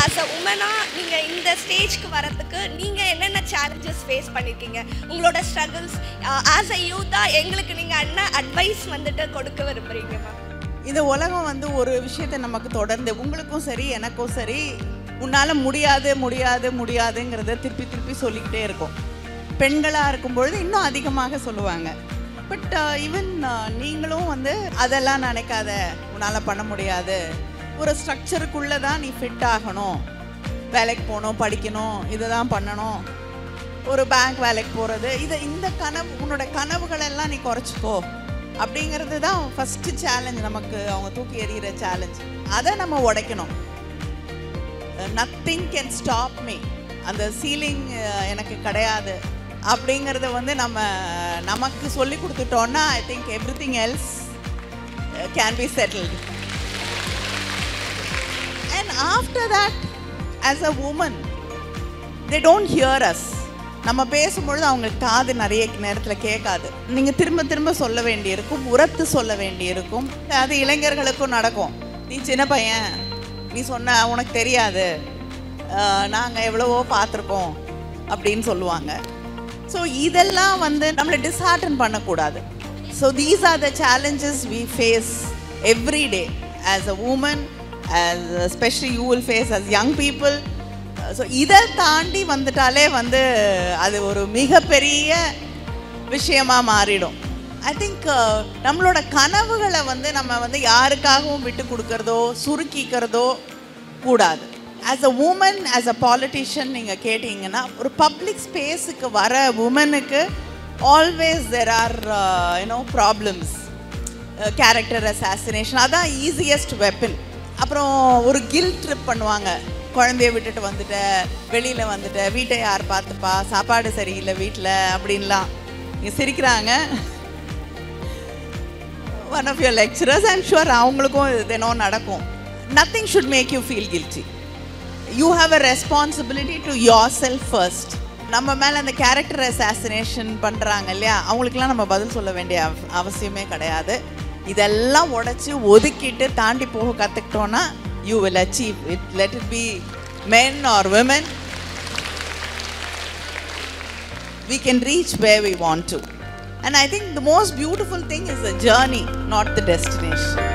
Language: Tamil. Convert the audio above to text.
ஆஸ் அ உமனா நீங்க இந்த ஸ்டேஜ்க்கு வரதுக்கு நீங்க என்னென்ன சேலஞ்சஸ் ஃபேஸ் பண்ணிருக்கீங்க உங்களோட ஸ்ட்ரகிள்ஸ் ஆஸ் அ யூத்தா எங்களுக்கு நீங்க என்ன அட்வைஸ் வந்துட்டு கொடுக்க விரும்புறீங்க மேம் இந்த உலகம் வந்து ஒரு விஷயத்தை நமக்கு தொடர்ந்து உங்களுக்கும் சரி எனக்கும் சரி உன்னால் முடியாது முடியாது முடியாதுங்கிறத திருப்பி திருப்பி சொல்லிக்கிட்டே இருக்கும் பெண்களாக இருக்கும் பொழுது இன்னும் அதிகமாக சொல்லுவாங்க பட் ஈவன் நீங்களும் வந்து அதெல்லாம் நினைக்காத உன்னால் பண்ண முடியாது ஒரு ஸ்ட்ரக்சருக்குள்ளே தான் நீ ஃபிட் ஆகணும் வேலைக்கு போகணும் படிக்கணும் இதை தான் பண்ணணும் ஒரு பேங்க் வேலைக்கு போகிறது இது இந்த கனவு உன்னோட கனவுகளெல்லாம் நீ குறைச்சிக்கோ அப்படிங்கிறது தான் ஃபஸ்ட்டு சேலஞ்ச் நமக்கு அவங்க தூக்கி எறிகிற சேலஞ்ச் அதை நம்ம உடைக்கணும் நத்திங் கேன் ஸ்டாப் மீ அந்த சீலிங் எனக்கு கிடையாது அப்படிங்கிறத வந்து நம்ம நமக்கு சொல்லி கொடுத்துட்டோன்னா I think everything else can be settled and after that as a woman they don't hear us நம்ம பேசும்பொழுது அவங்களுக்கு காது நிறைய நேரத்தில் கேட்காது நீங்கள் திரும்ப திரும்ப சொல்ல வேண்டியிருக்கும் உரத்து சொல்ல வேண்டியிருக்கும் அது இளைஞர்களுக்கும் நடக்கும் நீ சின்ன பையன் நீ சொன்ன உனக்கு தெரியாது நாங்கள் எவ்வளவோ பார்த்துருக்கோம் அப்படின்னு சொல்லுவாங்க ஸோ இதெல்லாம் வந்து நம்மளை டிஸ்ஹார்டன் பண்ணக்கூடாது so these are the challenges we face every day as a woman as especially you will face as young people so இதை தாண்டி வந்துட்டாலே வந்து அது ஒரு மிகப்பெரிய விஷயமா மாறிடும் ஐ திங்க் நம்மளோட கனவுகளை வந்து நம்ம வந்து யாருக்காகவும் விட்டு கொடுக்கறதோ சுருக்கிக்கிறதோ கூடாது as a woman as a politician நீங்கள் கேட்டிங்கன்னா ஒரு பப்ளிக் ஸ்பேஸுக்கு வர உமனுக்கு always there are you know problems character assassination அதான் ஈஸியஸ்ட் வெப்பன் அப்புறம் ஒரு கில் ட்ரிப் பண்ணுவாங்க குழந்தைய விட்டுட்டு வந்துட்ட வெளியில் வந்துட்ட வீட்டை யார் பார்த்துப்பா சாப்பாடு சரியில்லை வீட்டில் அப்படின்லாம் இங்கே சிரிக்கிறாங்க one of your lecturers I'm sure அவங்களுக்கும் இது தினம் நடக்கும் nothing should make you feel guilty you have a responsibility to yourself first நம்ம மேலே அந்த கேரக்டர் அசாசினேஷன் பண்ணுறாங்க இல்லையா அவங்களுக்குலாம் நம்ம பதில் சொல்ல வேண்டிய அவ- அவசியமே கிடையாது இதெல்லாம் உடைச்சி ஒதுக்கிட்டு தாண்டி போக கற்றுக்கிட்டோன்னா you will achieve it let it be men or women we can reach where we want to and i think the most beautiful thing is the journey not the destination